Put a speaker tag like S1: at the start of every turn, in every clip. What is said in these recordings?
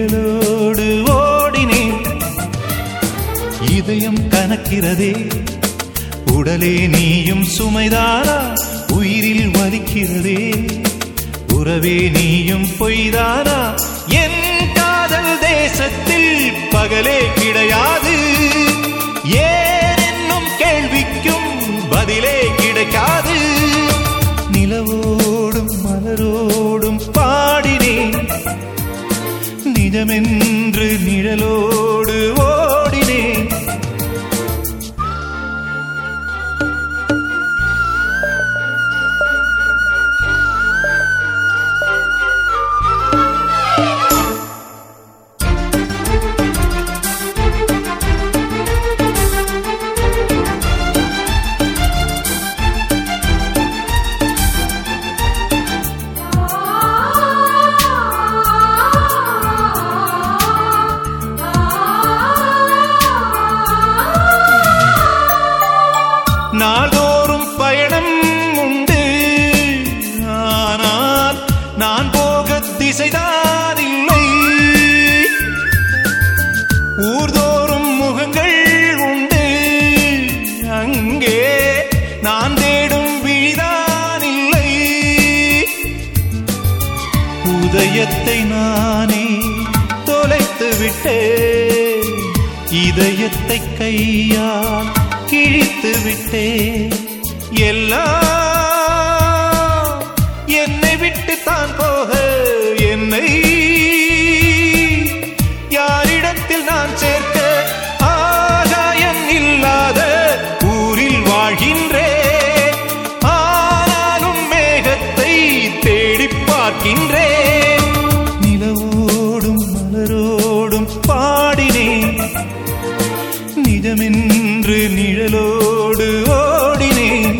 S1: நிழலோடு ஓடினேன் இதயம் கனக்கிறதே உடலே நீயும் சுமைதானா உயிரில் வலிக்கிறதே உறவே நீயும் பொய்தானா என் காதல் தேசத்தில் பகலே கிடையாது ஏன் என்னும் கேள்விக்கும் பதிலே கிடைக்காது நிலவோடும் மலரோடும் பாடினேன் நிஜமென்று நிழலோடு ஓடினேன் நாள்தோறும் பயணம் உண்டு ஆனால் நான் போக திசைதான் இல்லை ஊர்தோறும் முகங்கள் உண்டு அங்கே நான் தேடும் விழிதான் இல்லை உதயத்தை நானே தொலைத்து விட்டேன் இதயத்தை கையால் கிழித்து விட்டேன் எல்லாம் என்னை விட்டு தான் போக என்னை யாரிடத்தில் நான் சேர்க்க ஆகாயம் இல்லாத ஊரில் வாழ்கின்றேன் ஆனாலும் மேகத்தை தேடிப் பார்க்கின்றேன் நிலவோடும் மலரோடும் பாடினேன் நிஜமென்று நிழலோடு ஓடினேன்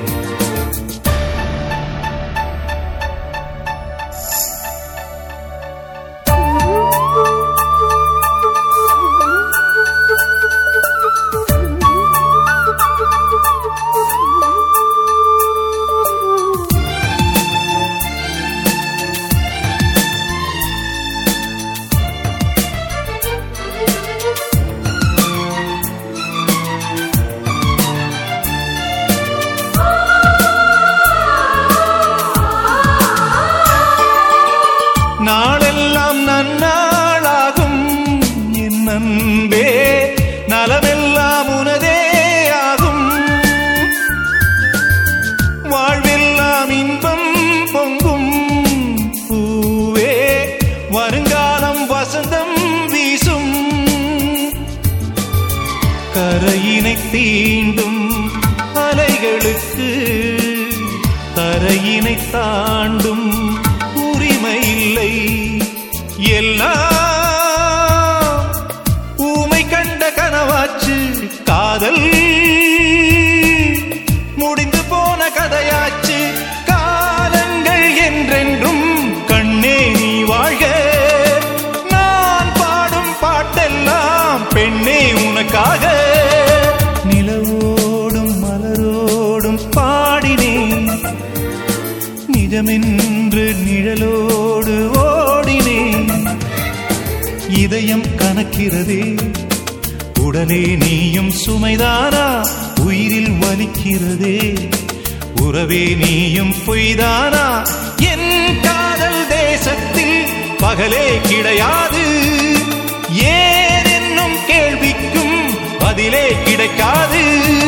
S1: நாளெல்லாம் நன்னாளாகும் என் அன்பே நலமெல்லாம் உனதே ஆகும் வாழ்வெல்லாம் இன்பம் பொங்கும் பூவே வருங்காலம் வசந்தம் வீசும் கரையினை தீண்டும் அலைகளுக்கு தரையினை தாண்டும் உரிமை இல்லை எல்லாம் ஊமை கண்ட கனவாச்சு காதல் முடிந்து போன கதையாச்சு காலங்கள் என்றென்றும் கண்ணே நீ வாழ்க நான் பாடும் பாட்டெல்லாம் பெண்ணே உனக்காக நிலவோடும் மலரோடும் பாடினேன் நிஜமென்று நிழலோடு ஓடினேன் இதயம் கனக்கிறதே உடலே நீயும் சுமைதானா உயிரில் வலிக்கிறதே உறவே நீயும் பொய்தானா என் காதல் தேசத்தில் பகலே கிடையாது ஏன் என்னும் கேள்விக்கும் பதிலே கிடைக்காது